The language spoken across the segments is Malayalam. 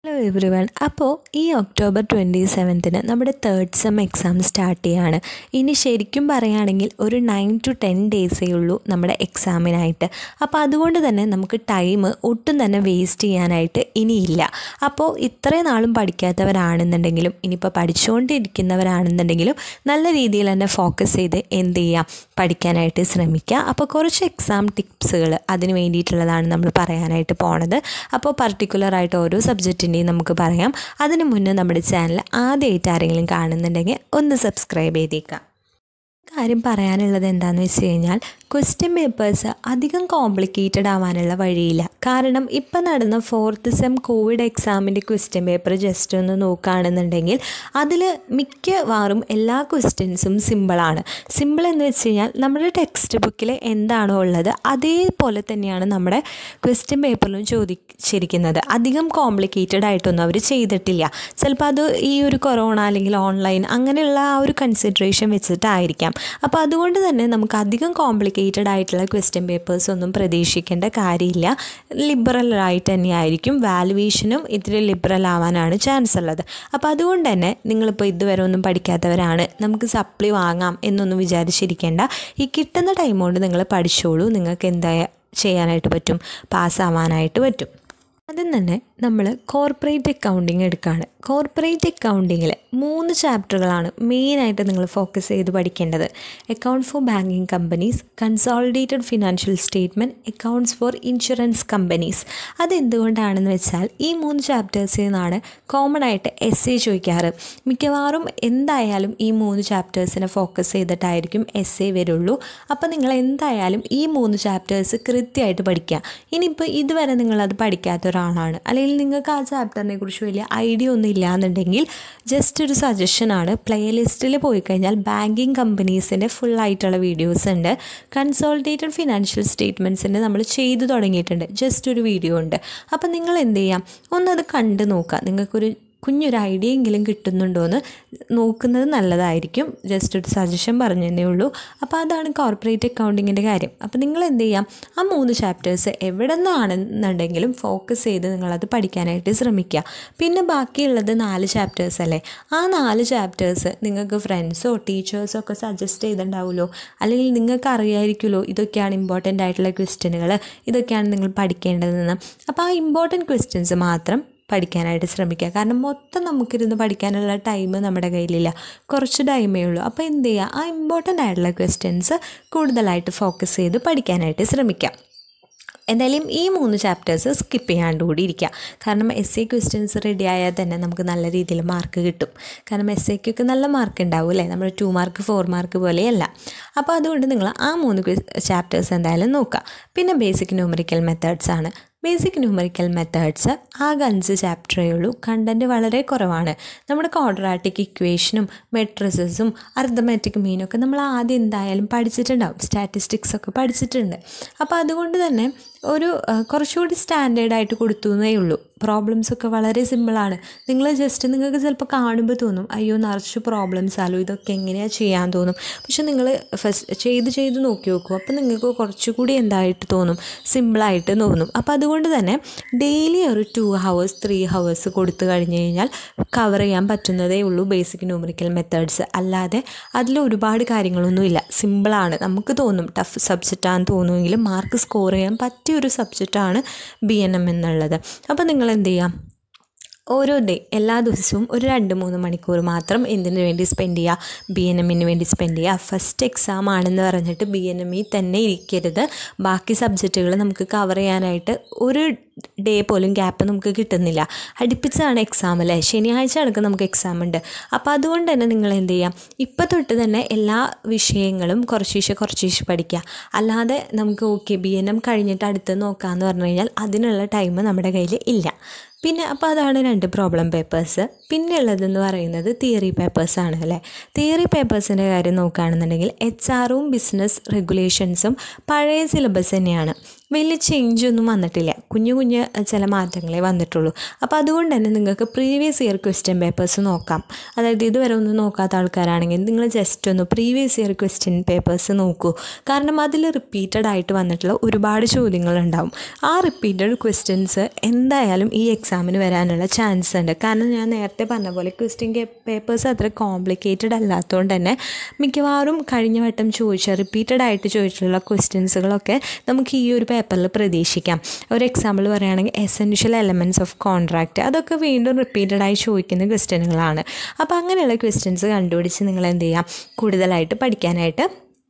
ഹലോ എവ്രി വൺ അപ്പോൾ ഈ ഒക്ടോബർ ട്വൻറ്റി സെവൻത്തിന് നമ്മുടെ തേർഡ് സെം എക്സാം സ്റ്റാർട്ട് ചെയ്യാണ് ഇനി ശരിക്കും പറയുകയാണെങ്കിൽ ഒരു നയൻ ടു ടെൻ ഡേയ്സേ ഉള്ളൂ നമ്മുടെ എക്സാമിനായിട്ട് അപ്പോൾ അതുകൊണ്ട് തന്നെ നമുക്ക് ടൈം ഒട്ടും തന്നെ വേസ്റ്റ് ചെയ്യാനായിട്ട് ഇനിയില്ല അപ്പോൾ ഇത്രയും നാളും പഠിക്കാത്തവരാണെന്നുണ്ടെങ്കിലും ഇനിയിപ്പോൾ പഠിച്ചുകൊണ്ടിരിക്കുന്നവരാണെന്നുണ്ടെങ്കിലും നല്ല രീതിയിൽ തന്നെ ഫോക്കസ് ചെയ്ത് എന്ത് ചെയ്യാം പഠിക്കാനായിട്ട് ശ്രമിക്കുക അപ്പോൾ കുറച്ച് എക്സാം ടിപ്സുകൾ അതിന് വേണ്ടിയിട്ടുള്ളതാണ് നമ്മൾ പറയാനായിട്ട് പോണത് അപ്പോൾ പർട്ടിക്കുലറായിട്ട് ഓരോ സബ്ജക്റ്റിൻ്റെയും നമുക്ക് പറയാം അതിന് മുന്നേ നമ്മുടെ ചാനൽ ആദ്യമായിട്ട് ആരെങ്കിലും കാണുന്നുണ്ടെങ്കിൽ ഒന്ന് സബ്സ്ക്രൈബ് ചെയ്തേക്കാം കാര്യം പറയാനുള്ളത് എന്താണെന്ന് വെച്ച് കഴിഞ്ഞാൽ ക്വസ്റ്റ്യൻ പേപ്പേഴ്സ് അധികം കോംപ്ലിക്കേറ്റഡ് ആവാനുള്ള വഴിയില്ല കാരണം ഇപ്പം നടന്ന ഫോർത്ത് സെം കോവിഡ് എക്സാമിൻ്റെ ക്വസ്റ്റ്യൻ പേപ്പർ ജസ്റ്റ് ഒന്ന് നോക്കുകയാണെന്നുണ്ടെങ്കിൽ അതിൽ മിക്കവാറും എല്ലാ ക്വസ്റ്റ്യൻസും സിമ്പിളാണ് സിമ്പിൾ എന്ന് വെച്ച് കഴിഞ്ഞാൽ നമ്മുടെ ടെക്സ്റ്റ് ബുക്കിൽ എന്താണോ ഉള്ളത് അതേപോലെ തന്നെയാണ് നമ്മുടെ ക്വസ്റ്റ്യൻ പേപ്പറിലും ചോദിച്ചിരിക്കുന്നത് അധികം കോംപ്ലിക്കേറ്റഡ് ആയിട്ടൊന്നും അവർ ചെയ്തിട്ടില്ല ചിലപ്പോൾ അത് ഈ ഒരു കൊറോണ അല്ലെങ്കിൽ ഓൺലൈൻ അങ്ങനെയുള്ള ആ ഒരു കൺസിഡറേഷൻ വെച്ചിട്ടായിരിക്കാം അപ്പോൾ അതുകൊണ്ട് തന്നെ നമുക്ക് അധികം കോംപ്ലിക്കേറ്റഡ് ആയിട്ടുള്ള ക്വസ്റ്റ്യൻ പേപ്പേഴ്സ് ഒന്നും പ്രതീക്ഷിക്കേണ്ട കാര്യമില്ല ലിബറലായിട്ട് തന്നെയായിരിക്കും വാലുവേഷനും ഇത്തിരി ലിബറൽ ആവാനാണ് ചാൻസ് ഉള്ളത് അപ്പോൾ അതുകൊണ്ട് തന്നെ നിങ്ങളിപ്പോൾ ഇതുവരെ ഒന്നും പഠിക്കാത്തവരാണ് നമുക്ക് സപ്ലി വാങ്ങാം എന്നൊന്നും വിചാരിച്ചിരിക്കേണ്ട ഈ കിട്ടുന്ന ടൈം കൊണ്ട് നിങ്ങൾ പഠിച്ചോളൂ നിങ്ങൾക്ക് എന്താ ചെയ്യാനായിട്ട് പറ്റും പാസ്സാവാനായിട്ട് പറ്റും ആദ്യം തന്നെ നമ്മൾ കോർപ്പറേറ്റ് അക്കൗണ്ടിങ് എടുക്കുകയാണ് കോർപ്പറേറ്റ് അക്കൗണ്ടിങ്ങിൽ മൂന്ന് ചാപ്റ്ററുകളാണ് മെയിനായിട്ട് നിങ്ങൾ ഫോക്കസ് ചെയ്ത് പഠിക്കേണ്ടത് account for banking companies consolidated financial statement accounts for insurance companies അതെന്തുകൊണ്ടാണെന്ന് വെച്ചാൽ ഈ മൂന്ന് ചാപ്റ്റേഴ്സിൽ നിന്നാണ് കോമൺ ആയിട്ട് എസ് എ ചോദിക്കാറ് മിക്കവാറും എന്തായാലും ഈ മൂന്ന് ചാപ്റ്റേഴ്സിനെ ഫോക്കസ് ചെയ്തിട്ടായിരിക്കും എസ് എ വരുള്ളൂ അപ്പോൾ നിങ്ങൾ എന്തായാലും ഈ മൂന്ന് ചാപ്റ്റേഴ്സ് കൃത്യമായിട്ട് പഠിക്കുക ഇനിയിപ്പോൾ ഇതുവരെ നിങ്ങളത് പഠിക്കാത്ത ഒരാളാണ് അല്ലെങ്കിൽ നിങ്ങൾക്ക് ആ ചാപ്റ്ററിനെ കുറിച്ച് വലിയ ഐഡിയ ഒന്നും ഇല്ല എന്നുണ്ടെങ്കിൽ ജസ്റ്റ് ഒരു സജഷനാണ് പ്ലേലിസ്റ്റിൽ പോയി കഴിഞ്ഞാൽ ബാങ്കിങ് കമ്പനീസിൻ്റെ ഫുൾ ആയിട്ടുള്ള വീഡിയോസ് ഉണ്ട് കൺസോൾട്ടേറ്റഡ് ഫിനാൻഷ്യൽ സ്റ്റേറ്റ്മെൻറ്റ്സിൻ്റെ നമ്മൾ ചെയ്തു തുടങ്ങിയിട്ടുണ്ട് ജസ്റ്റ് ഒരു വീഡിയോ ഉണ്ട് അപ്പം നിങ്ങൾ എന്ത് ചെയ്യാം ഒന്നത് കണ്ട് നോക്കുക നിങ്ങൾക്കൊരു കുഞ്ഞൊരു ഐഡിയ എങ്കിലും കിട്ടുന്നുണ്ടോ എന്ന് നോക്കുന്നത് നല്ലതായിരിക്കും ജസ്റ്റ് ഒരു സജഷൻ പറഞ്ഞതേ ഉള്ളൂ അപ്പോൾ അതാണ് കോർപ്പറേറ്റ് അക്കൗണ്ടിങ്ങിൻ്റെ കാര്യം അപ്പോൾ നിങ്ങൾ എന്ത് ചെയ്യാം ആ മൂന്ന് ചാപ്റ്റേഴ്സ് എവിടെ നിന്നാണെന്നുണ്ടെങ്കിലും ഫോക്കസ് ചെയ്ത് നിങ്ങളത് പഠിക്കാനായിട്ട് ശ്രമിക്കുക പിന്നെ ബാക്കിയുള്ളത് നാല് ചാപ്റ്റേഴ്സ് അല്ലേ ആ നാല് ചാപ്റ്റേഴ്സ് നിങ്ങൾക്ക് ഫ്രണ്ട്സോ ടീച്ചേഴ്സോ ഒക്കെ സജസ്റ്റ് ചെയ്തിട്ടുണ്ടാവുമല്ലോ അല്ലെങ്കിൽ നിങ്ങൾക്ക് അറിയായിരിക്കുമല്ലോ ഇതൊക്കെയാണ് ഇമ്പോർട്ടൻ്റ് ആയിട്ടുള്ള ക്വസ്റ്റ്യനുകൾ ഇതൊക്കെയാണ് നിങ്ങൾ പഠിക്കേണ്ടതെന്ന് അപ്പോൾ ആ ഇമ്പോർട്ടൻറ്റ് ക്വസ്റ്റ്യൻസ് മാത്രം പഠിക്കാനായിട്ട് ശ്രമിക്കുക കാരണം മൊത്തം നമുക്കിരുന്ന് പഠിക്കാനുള്ള ടൈം നമ്മുടെ കയ്യിലില്ല കുറച്ച് ടൈമേ ഉള്ളൂ അപ്പോൾ എന്ത് ചെയ്യുക ആ ഇമ്പോർട്ടൻ്റ് ആയിട്ടുള്ള ക്വസ്റ്റ്യൻസ് കൂടുതലായിട്ട് ഫോക്കസ് ചെയ്ത് പഠിക്കാനായിട്ട് ശ്രമിക്കാം എന്തായാലും ഈ മൂന്ന് ചാപ്റ്റേഴ്സ് സ്കിപ്പ് ചെയ്യാണ്ട് കൂടി ഇരിക്കുക കാരണം എസ് എ ക്വസ്റ്റ്യൻസ് റെഡി ആയാൽ തന്നെ നമുക്ക് നല്ല രീതിയിൽ മാർക്ക് കിട്ടും കാരണം എസ് എക്കൊക്കെ നല്ല മാർക്ക് ഉണ്ടാവും അല്ലേ നമ്മൾ ടു മാർക്ക് ഫോർ മാർക്ക് പോലെയല്ല അപ്പോൾ അതുകൊണ്ട് നിങ്ങൾ ആ മൂന്ന് ചാപ്റ്റേഴ്സ് എന്തായാലും നോക്കുക പിന്നെ ബേസിക് ന്യൂമറിക്കൽ മെത്തേഡ്സ് ആണ് ബേസിക് ന്യൂമറിക്കൽ മെത്തേഡ്സ് ആകെ അഞ്ച് ചാപ്റ്ററേ ഉള്ളൂ കണ്ടൻറ്റ് വളരെ കുറവാണ് നമ്മുടെ ക്വാഡ്രാറ്റിക് ഇക്വേഷനും മെട്രിസസും അർദ്ധമാറ്റിക് മീനും ഒക്കെ നമ്മൾ ആദ്യം എന്തായാലും പഠിച്ചിട്ടുണ്ടാവും സ്റ്റാറ്റിസ്റ്റിക്സ് ഒക്കെ പഠിച്ചിട്ടുണ്ട് അപ്പോൾ അതുകൊണ്ട് തന്നെ ഒരു കുറച്ചുകൂടി സ്റ്റാൻഡേർഡായിട്ട് കൊടുത്തു എന്നേ ഉള്ളൂ പ്രോബ്ലംസ് ഒക്കെ വളരെ സിമ്പിളാണ് നിങ്ങൾ ജസ്റ്റ് നിങ്ങൾക്ക് ചിലപ്പോൾ കാണുമ്പോൾ തോന്നും അയ്യോ നിറച്ച് പ്രോബ്ലംസ് ആലോ ഇതൊക്കെ എങ്ങനെയാണ് ചെയ്യാൻ തോന്നും പക്ഷെ നിങ്ങൾ ഫസ്റ്റ് ചെയ്ത് ചെയ്ത് നോക്കി നോക്കൂ അപ്പോൾ നിങ്ങൾക്ക് കുറച്ചുകൂടി എന്തായിട്ട് തോന്നും സിമ്പിളായിട്ട് തോന്നും അപ്പോൾ അതുകൊണ്ട് തന്നെ ഡെയിലി ഒരു ടു ഹവേഴ്സ് ത്രീ ഹവേഴ്സ് കൊടുത്തു കഴിഞ്ഞ് കഴിഞ്ഞാൽ കവർ ചെയ്യാൻ പറ്റുന്നതേ ഉള്ളൂ ബേസിക് ന്യൂമറിക്കൽ മെത്തേഡ്സ് അല്ലാതെ അതിൽ ഒരുപാട് കാര്യങ്ങളൊന്നുമില്ല സിമ്പിളാണ് നമുക്ക് തോന്നും ടഫ് സബ്ജക്റ്റാണെന്ന് തോന്നുമെങ്കിലും മാർക്ക് സ്കോർ ചെയ്യാൻ പറ്റിയൊരു സബ്ജക്റ്റാണ് ബി എൻ എം എന്നുള്ളത് അപ്പോൾ നിങ്ങൾ എന്ത് ചെയ്യാം ഓരോ ഡേ എല്ലാ ദിവസവും ഒരു രണ്ട് മൂന്ന് മണിക്കൂർ മാത്രം എന്തിനു വേണ്ടി സ്പെൻഡ് ചെയ്യുക ബി എൻ എമ്മിന് വേണ്ടി സ്പെൻഡ് ചെയ്യുക ഫസ്റ്റ് എക്സാം ആണെന്ന് പറഞ്ഞിട്ട് ബി എൻ എമ്മിൽ തന്നെ ഇരിക്കരുത് ബാക്കി സബ്ജക്റ്റുകൾ നമുക്ക് കവർ ചെയ്യാനായിട്ട് ഒരു ഡേ പോലും ഗ്യാപ്പ് നമുക്ക് കിട്ടുന്നില്ല അടുപ്പിച്ചാണ് എക്സാം അല്ലേ ശനിയാഴ്ച അടക്കം നമുക്ക് എക്സാം ഉണ്ട് അപ്പോൾ അതുകൊണ്ട് തന്നെ നിങ്ങൾ എന്ത് ചെയ്യാം ഇപ്പം തൊട്ട് തന്നെ എല്ലാ വിഷയങ്ങളും കുറച്ചീശെ കുറച്ചീശെ പഠിക്കുക അല്ലാതെ നമുക്ക് ഓക്കെ ബി എൻ എം കഴിഞ്ഞിട്ട് അടുത്ത് നോക്കാമെന്ന് പറഞ്ഞു കഴിഞ്ഞാൽ അതിനുള്ള ടൈം നമ്മുടെ കയ്യിൽ ഇല്ല പിന്നെ അപ്പോൾ അതാണ് രണ്ട് പ്രോബ്ലം പേപ്പേഴ്സ് പിന്നെ ഉള്ളതെന്ന് പറയുന്നത് തിയറി പേപ്പേഴ്സാണ് അല്ലേ തിയറി പേപ്പേഴ്സിൻ്റെ കാര്യം നോക്കുകയാണെന്നുണ്ടെങ്കിൽ എച്ച് ആറും ബിസിനസ് റെഗുലേഷൻസും പഴയ സിലബസ് തന്നെയാണ് വലിയ ചേഞ്ച് ഒന്നും വന്നിട്ടില്ല കുഞ്ഞു കുഞ്ഞു ചില മാറ്റങ്ങളെ വന്നിട്ടുള്ളൂ അപ്പോൾ അതുകൊണ്ട് തന്നെ നിങ്ങൾക്ക് പ്രീവിയസ് ഇയർ ക്വസ്റ്റ്യൻ പേപ്പേഴ്സ് നോക്കാം അതായത് ഇതുവരെ ഒന്നും നോക്കാത്ത ആൾക്കാരാണെങ്കിൽ നിങ്ങൾ ജസ്റ്റ് ഒന്ന് പ്രീവിയസ് ഇയർ ക്വസ്റ്റ്യൻ പേപ്പേഴ്സ് നോക്കൂ കാരണം അതിൽ റിപ്പീറ്റഡ് ആയിട്ട് വന്നിട്ടുള്ള ഒരുപാട് ചോദ്യങ്ങളുണ്ടാവും ആ റിപ്പീറ്റഡ് ക്വസ്റ്റ്യൻസ് എന്തായാലും ഈ എക്സാമിന് വരാനുള്ള ചാൻസ് ഉണ്ട് കാരണം ഞാൻ നേരത്തെ പറഞ്ഞ പോലെ ക്വസ്റ്റ്യൻ പേപ്പേഴ്സ് അത്ര കോംപ്ലിക്കേറ്റഡ് അല്ലാത്തതുകൊണ്ട് തന്നെ മിക്കവാറും കഴിഞ്ഞ വട്ടം ചോദിച്ച റിപ്പീറ്റഡ് ആയിട്ട് ചോദിച്ചിട്ടുള്ള ക്വസ്റ്റ്യൻസുകളൊക്കെ നമുക്ക് ഈ ഒരു പേപ്പറിൽ പ്രതീക്ഷിക്കാം ഒരു എക്സാമ്പിൾ പറയുകയാണെങ്കിൽ എസെൻഷ്യൽ എലമെൻറ്റ്സ് ഓഫ് കോൺട്രാക്റ്റ് അതൊക്കെ വീണ്ടും റിപ്പീറ്റഡ് ആയി ചോദിക്കുന്ന ക്വസ്റ്റ്യനുകളാണ് അപ്പോൾ അങ്ങനെയുള്ള ക്വസ്റ്റ്യൻസ് കണ്ടുപിടിച്ച് നിങ്ങൾ എന്ത് ചെയ്യാം കൂടുതലായിട്ട് പഠിക്കാനായിട്ട്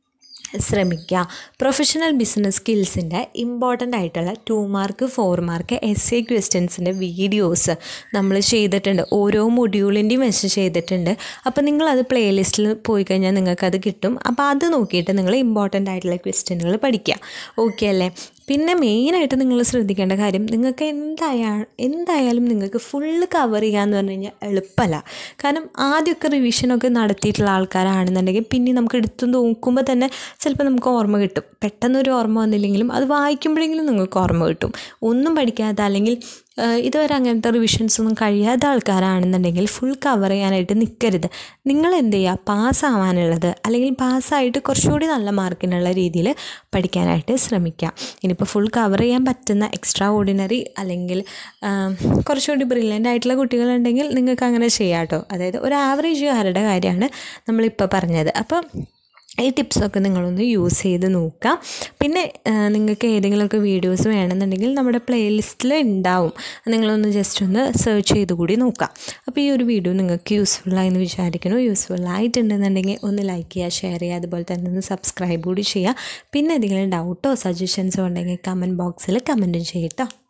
ശ്രമിക്കുക പ്രൊഫഷണൽ ബിസിനസ് സ്കിൽസിൻ്റെ ഇമ്പോർട്ടൻ്റ് ആയിട്ടുള്ള two mark four mark S A ക്വസ്റ്റ്യൻസിൻ്റെ വീഡിയോസ് നമ്മൾ ചെയ്തിട്ടുണ്ട് ഓരോ മൊഡ്യൂളിൻ്റെയും വെച്ച് ചെയ്തിട്ടുണ്ട് അപ്പോൾ നിങ്ങളത് പ്ലേലിസ്റ്റിൽ പോയി കഴിഞ്ഞാൽ നിങ്ങൾക്കത് കിട്ടും അപ്പോൾ അത് നോക്കിയിട്ട് നിങ്ങൾ ഇമ്പോർട്ടൻ്റ് ആയിട്ടുള്ള ക്വസ്റ്റ്യനുകൾ പഠിക്കുക ഓക്കെ അല്ലേ പിന്നെ മെയിനായിട്ട് നിങ്ങൾ ശ്രദ്ധിക്കേണ്ട കാര്യം നിങ്ങൾക്ക് എന്തായാ എന്തായാലും നിങ്ങൾക്ക് ഫുള്ള് കവർ ചെയ്യുക എന്ന് പറഞ്ഞു കഴിഞ്ഞാൽ എളുപ്പമല്ല കാരണം ആദ്യമൊക്കെ റിവിഷനൊക്കെ നടത്തിയിട്ടുള്ള ആൾക്കാരാണെന്നുണ്ടെങ്കിൽ പിന്നെ നമുക്ക് എടുത്ത് നോക്കുമ്പോൾ തന്നെ ചിലപ്പോൾ നമുക്ക് ഓർമ്മ കിട്ടും പെട്ടെന്നൊരു ഓർമ്മ വന്നില്ലെങ്കിലും അത് വായിക്കുമ്പോഴെങ്കിലും നിങ്ങൾക്ക് ഓർമ്മ കിട്ടും ഒന്നും പഠിക്കാത്ത അല്ലെങ്കിൽ ഇതുവരെ അങ്ങനത്തെ റിവിഷൻസ് ഒന്നും കഴിയാത്ത ആൾക്കാരാണെന്നുണ്ടെങ്കിൽ ഫുൾ കവർ ചെയ്യാനായിട്ട് നിൽക്കരുത് നിങ്ങൾ എന്ത് ചെയ്യുക പാസ്സാവാനുള്ളത് അല്ലെങ്കിൽ പാസ്സായിട്ട് കുറച്ചുകൂടി നല്ല മാർക്കിനുള്ള രീതിയിൽ പഠിക്കാനായിട്ട് ശ്രമിക്കുക ഇനിയിപ്പോൾ ഫുൾ കവർ ചെയ്യാൻ പറ്റുന്ന എക്സ്ട്രാ ഓർഡിനറി അല്ലെങ്കിൽ കുറച്ചുകൂടി ബ്രില്യൻ്റ് ആയിട്ടുള്ള കുട്ടികളുണ്ടെങ്കിൽ നിങ്ങൾക്ക് അങ്ങനെ ചെയ്യാം കേട്ടോ അതായത് ഒരു ആവറേജുകാരുടെ കാര്യമാണ് നമ്മളിപ്പോൾ പറഞ്ഞത് അപ്പം ഈ ടിപ്സൊക്കെ നിങ്ങളൊന്ന് യൂസ് ചെയ്ത് നോക്കാം പിന്നെ നിങ്ങൾക്ക് ഏതെങ്കിലുമൊക്കെ വീഡിയോസ് വേണമെന്നുണ്ടെങ്കിൽ നമ്മുടെ പ്ലേലിസ്റ്റിൽ ഉണ്ടാവും നിങ്ങളൊന്ന് ജസ്റ്റ് ഒന്ന് സെർച്ച് ചെയ്ത് കൂടി നോക്കാം അപ്പോൾ ഈ ഒരു വീഡിയോ നിങ്ങൾക്ക് യൂസ്ഫുള്ളായി എന്ന് വിചാരിക്കുന്നു യൂസ്ഫുൾ ആയിട്ടുണ്ടെന്നുണ്ടെങ്കിൽ ഒന്ന് ലൈക്ക് ചെയ്യുക ഷെയർ ചെയ്യുക അതുപോലെ തന്നെ ഒന്ന് സബ്സ്ക്രൈബ് കൂടി ചെയ്യുക പിന്നെ എന്തെങ്കിലും ഡൗട്ടോ സജഷൻസോ ഉണ്ടെങ്കിൽ കമൻറ്റ് ബോക്സിൽ കമൻറ്റും ചെയ്യട്ടോ